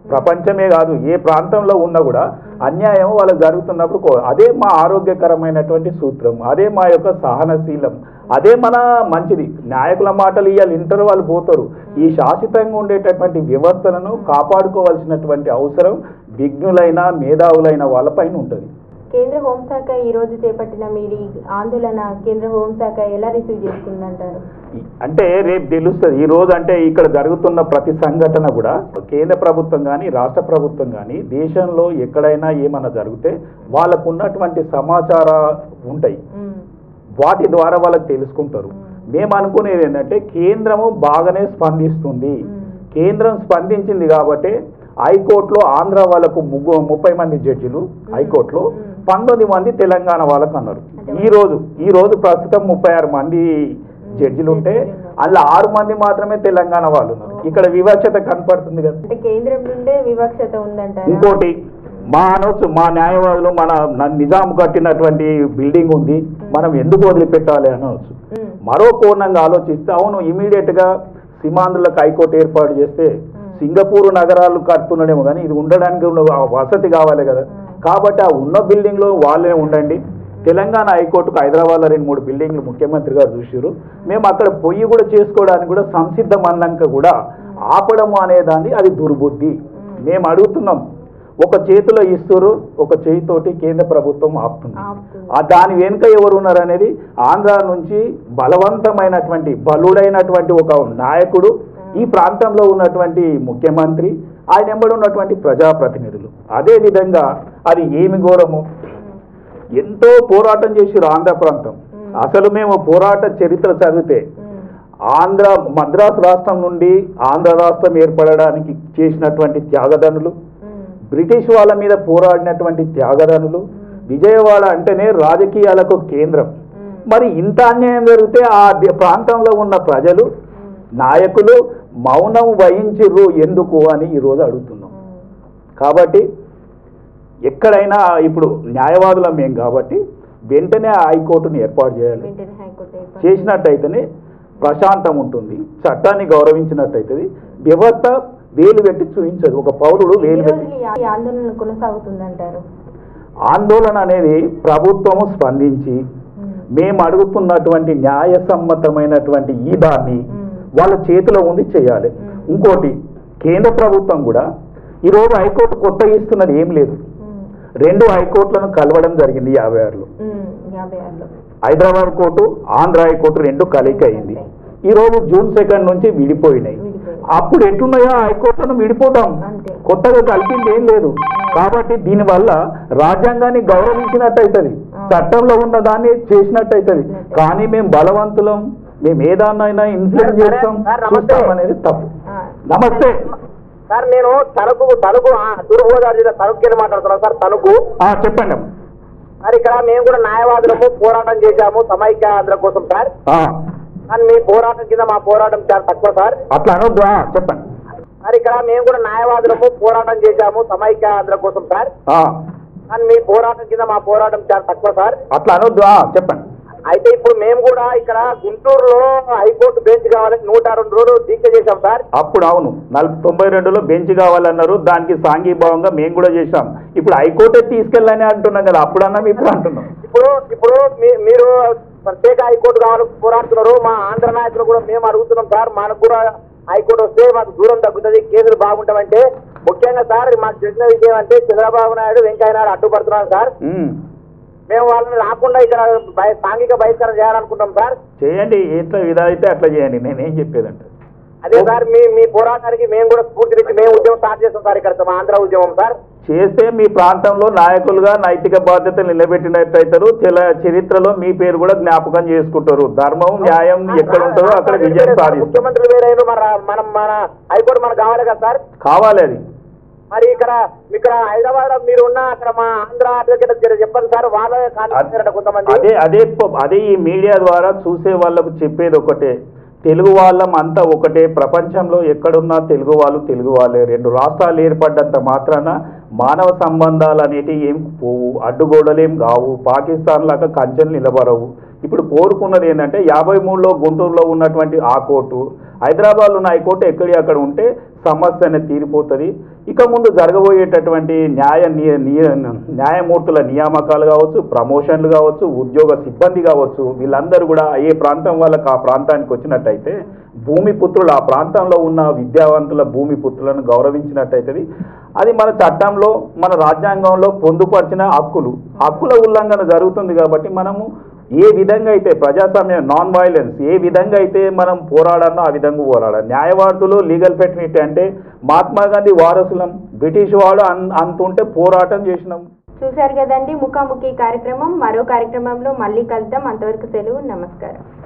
ప్రపంచమే కాదు ఏ ప్రాంతంలో ఉన్నా కూడా అన్యాయం వాళ్ళకి జరుగుతున్నప్పుడు కో- అదే మా ఆరోగ్యకరమైనటువంటి సూత్రం అదే మా యొక్క సహనశీలం అదే మన మంచిది నాయకుల మాటలు ఇవాళ ఇంటర్ వాళ్ళు పోతారు ఈ శాశ్వతంగా ఉండేటటువంటి వ్యవస్థలను కాపాడుకోవాల్సినటువంటి అవసరం విఘ్నులైన మేధావులైన వాళ్ళపైన ఉంటుంది కేంద్ర హోంశాఖ ఈ రోజు చేపట్టిన మీరు ఈ ఆందోళన కేంద్ర హోంశాఖ ఎలా రిసీవ్ చేసుకుందంటారు అంటే రేపు తెలుస్తుంది ఈ రోజు అంటే ఇక్కడ జరుగుతున్న ప్రతి సంఘటన కూడా కేంద్ర ప్రభుత్వం కానీ రాష్ట్ర ప్రభుత్వం కానీ దేశంలో ఎక్కడైనా ఏమైనా జరిగితే వాళ్ళకు ఉన్నటువంటి సమాచార ఉంటాయి ఉమ్, వాటి ద్వారా వాళ్ళకి తెలుసుకుంటారు మేము అనుకునేది ఏంటంటే కేంద్రము బాగానే స్పందిస్తుంది ఉమ్, కేంద్రం స్పందించింది కాబట్టి హైకోర్టులో ఆంధ్ర వాళ్ళకు ముగ్గు ముప్పై మంది జడ్జిలు హైకోర్టులో మ్మ్. పంతొమ్మిది మంది తెలంగాణ వాళ్ళకు అన్నారు అంటే ఈ రోజు ఈ రోజు ప్రస్తుతం ముప్పై ఆరు మంది జడ్జిలు ఉంటే జడ్జిలు ఉన్నారు. అందులో ఆరు మంది మాత్రమే తెలంగాణ వాళ్ళు ఉన్నారు ఇక్కడ వివక్షత కనపడుతుంది కదా అంటే కేంద్రం నుండే వివక్షత ఉందంటారా ఇంకోటి మా అనొచ్చు మా న్యాయవాదులు మన న- నిజాం కట్టినటువంటి బిల్డింగ్ ఉంది మనం ఎందుకు వదిలిపెట్టాలి అనవచ్చు ఉమ్, మరో కోణంగా ఆలోచిస్తే అవును ఇమీడియట్ గా సీమాంధ్రులకు హైకోర్టు ఏర్పాటు చేస్తే సింగపూర్ నగరాలు కడుతున్నాడేమో కానీ ఇది ఉండడానికి ఉన్న ఆ వసతి కావాలి కదా కాబట్టి ఆ ఉన్న బిల్డింగ్ లో వాళ్ళే ఉండండి తెలంగాణ హైకోర్టుకు హైదరాబాద్లో రెండు మూడు బిల్డింగ్లు ముఖ్యమంత్రి గారు చూసారు మేము అక్కడ పొయ్యి కూడా చేసుకోవడానికి కూడా సంసిద్ధం అన్నాక కూడా ఆపడము అనేదాన్ని అది దుర్బుద్ధి మేము అడుగుతున్నాం ఒక చేతిలో ఇస్తారు ఒక చేతితోటి కేంద్ర ప్రభుత్వం ఆపుతుంది ఆపుతుంది. ఆ దాని వెనుక ఎవరు ఉన్నారు అనేది ఆంధ్ర నుంచి బలవంతమైనటువంటి బలుడైనటువంటి ఒక నాయకుడు ఈ ప్రాంతంలో ఉన్నటువంటి ముఖ్యమంత్రి ఆయన ఎంబడి ఉన్నటువంటి ప్రజాప్రతినిధులు అదే విధంగా అది ఏమి ఘోరము ఎంతో పోరాటం చేసిరు ఆంధ్ర ప్రాంతం అసలు మేము పోరాట చరిత్ర చదివితే ఉమ్, ఆంధ్ర మద్రాసు రాష్ట్రం నుండి ఆంధ్ర రాష్ట్రం ఏర్పడడానికి చేసినటువంటి త్యాగదనులు ఉమ్, బ్రిటిష్ వాళ్ళ మీద పోరాడినటువంటి త్యాగదనులు విజయవాడ అంటేనే రాజకీయాలకు కేంద్రం ఉమ్, మరి ఇంత అన్యాయం జరిగితే ఆ ది- ప్రాంతంలో ఉన్న ప్రజలు నాయకులు మౌనం వహించిర్రు ఎందుకు అని ఈరోజు అడుగుతున్నాం ఉమ్, కాబట్టి ఎక్కడైనా ఇప్పుడు న్యాయవాదులం మేం కాబట్టి వెంటనే ఆ హైకోర్టుని ఏర్పాటు చేయాలి వెంటనే హైకోర్టు ఏర్పాటు చేసినట్టయితేనే ప్రశాంతం ఉంటుంది చట్టాన్ని గౌరవించినట్టయితది వ్యవస్థ వేలు పెట్టి చూపించదు ఒక పౌరుడు ఎన్ని వేలు పెట్టి రోజులు ఈ- ఈ ఆందోళన కొనసాగుతుందంటారు ఆందోళన అనేది ప్రభుత్వము స్పందించి ఉమ్, మేము అడుగుతున్నటువంటి న్యాయసమ్మతమైనటువంటి ఈ దాన్ని ఉమ్, వాళ్ళ చేతిలో ఉంది చేయాలి మ్మ్. ఇంకోటి కేంద్ర ప్రభుత్వం కూడా ఈరోజు హైకోర్టు కొత్తగా ఇస్తున్నది ఏం లేదు ఉమ్, రెండు హైకోర్టులను కలవడం జరిగింది యాభై ఆరులో ఉమ్, యాభై ఆరులో హైదరాబాద్ కోర్టు ఆంధ్ర హైకోర్టు రెండు కలిక అయింది ఈ రోజు జూన్ సెకండ్ నుంచి విడిపోయినాయి విడిపోయి. అప్పుడు ఎట్లున్నాయో ఆ హైకోర్టులను విడిపోదాం అంతే. కొత్తగా కలిపింది ఏం లేదు కాబట్టి దీనివల్ల రాజ్యాంగాన్ని గౌరవించినట్టయితది ఆ. చట్టంలో ఉన్న దాన్ని చేసినట్టయితది కానీ మేము బలవంతులం మేము ఏదాన్నైనా ఇన్ఫ్లుయెన్స్ సరే, చేస్తాం సార్, నమస్తే. చూస్తాం అనేది తప్పు ఆ, నమస్తే సార్ నేను తణుకు తణుకు ఆ, తూర్పుగోదావరి జిల్లా తణుకుకి మాట్లాడుతున్నాను సార్ తణుకు ఆ, చెప్పండి అమ్మ. సార్ ఇక్కడ మేము కూడా న్యాయవాదులకు పోరాటం చేశాము సమైక్య ఆంధ్ర కోసం సార్ ఆ, కానీ మీ పోరాటం కింద మా పోరాటం చాలా తక్కువ సార్ అట్లా అనొద్దు ఆ, చెప్పండి సార్ ఇక్కడ మేము కూడా న్యాయవాదులకు పోరాటం చేశాము సమైక్య ఆంధ్ర కోసం సార్ ఆ, కానీ మీ పోరాటం కింద మా పోరాటం చాలా తక్కువ సార్ అట్లా అనొద్దు ఆ, చెప్పండి అయితే ఇప్పుడు మేము కూడా ఇక్కడ గుంటూరులో హైకోర్టు బెంచ్ కావాలని నూట రెండు రోజులు దీక్ష చేశాం సార్ అప్పుడు అవును నలభై తొంభై రెండులో బెంచ్ కావాలన్నారు దానికి సాంఘీభావంగా మేము కూడా చేశాం ఇప్పుడు హైకోర్టే తీసుకెళ్ళని అంటున్నాం కదా అప్పుడు అన్నాం ఇప్పుడు అంటున్నాం ఇప్పుడు ఇప్పుడు మీ- మీరు ప్రత్యేక హైకోర్టు కావాలని పోరాడుతున్నారు మా ఆంధ్ర నాయకులు కూడా మేము అడుగుతున్నాం సార్ మనకు కూడా హైకోర్టు వస్తే మాకు దూరం తగ్గుతుంది కేసులు బాగుంటామంటే ముఖ్యంగా సార్ మాకు తెలిసిన విషయం అంటే చంద్రబాబు నాయుడు వెంకయ్య నాయుడు అడ్డుపడుతున్నారు సార్ ఉమ్. మేము వాళ్ళని రాకుండా ఇక్కడ బహి- సాంఘిక బహిష్కరణ చేయాలనుకుంటాం సార్ చేయండి ఎట్లా ఇదైతే అట్లా చేయండి నేనేం చెప్పేదంటే అదే సార్ మీ మీ పోరాటానికి మేము కూడా స్ఫూర్తినిచ్చి మేము ఉద్యమం స్టార్ట్ చేస్తాం సార్ ఇక్కడ మా ఆంధ్ర ఉద్యమం సార్ చేస్తే మీ ప్రాంతంలో నాయకులుగా నైతిక బాధ్యతలు నిలబెట్టినట్టయితారు తెల చరిత్రలో మీ పేరు కూడా జ్ఞాపకం చేసుకుంటారు ధర్మం న్యాయం ఎక్కడ ఉంటుందో అక్కడ విజయం సాధిస్తారు ముఖ్యమంత్రులు వేరైన మన మనం మన హైకోర్టు మనకు కావాలి కదా సార్ కావాలి అది మరి ఇక్కడ ఇక్కడ హైదరాబాద్ లో మీరు ఉన్న అక్కడ మా ఆంధ్ర అడ్వకేట్ జర చెప్పండి సార్ వాళ్ళ కాన్ఫరెన్స్ కొంతమంది అదే అదే ప- అదే ఈ మీడియా ద్వారా చూసే వాళ్ళకు చెప్పేది ఒకటే తెలుగు వాళ్ళం అంతా ఒకటే ప్రపంచంలో ఎక్కడున్నా తెలుగు వాళ్ళు తెలుగు వాళ్ళే రెండు రాష్ట్రాలు ఏర్పడ్డంత మాత్రాన మానవ సంబంధాలు అనేటివి ఏం పోవు అడ్డుగోడలేం కావు పాకిస్తాన్ లాగా కంచెలు నిలబడవు ఇప్పుడు కోరుకున్నది ఏంటంటే యాభై మూడులో గుంటూరులో ఉన్నటువంటి ఆ కోర్టు హైదరాబాద్లో ఉన్న హైకోర్టు ఎక్కడి అక్కడ ఉంటే సమస్య అనేది తీరిపోతుంది ఇక ముందు జరగబోయేటటువంటి న్యాయ ని- ని- న్యాయమూర్తుల నియామకాలు కావచ్చు ప్రమోషన్లు కావచ్చు ఉద్యోగ సిబ్బంది కావచ్చు వీళ్ళందరూ కూడా ఏ ప్రాంతం వాళ్ళకి ఆ ప్రాంతానికి వచ్చినట్టయితే భూమి పుత్రులు ఆ ప్రాంతంలో ఉన్న విద్యావంతుల భూమి పుత్రులను గౌరవించినట్టయితది అది మన చట్టంలో మన రాజ్యాంగంలో పొందుపరిచిన హక్కులు హక్కుల ఉల్లంఘన జరుగుతుంది కాబట్టి మనము ఏ విధంగా అయితే ప్రజాస్వామ్యం నాన్ వైలెన్స్ ఏ విధంగా అయితే మనం పోరాడాలో ఆ విధంగా పోరాడాలి న్యాయవాదులు లీగల్ ఫెటర్నిటీ అంటే మహాత్మా గాంధీ వారసులం బ్రిటిష్ వాడు అన్ అంతుంటే పోరాటం చేసినాం చూశారు కదండి ముఖాముఖి కార్యక్రమం మరో కార్యక్రమంలో మళ్ళీ కలుద్దాం అంతవరకు సెలవు నమస్కారం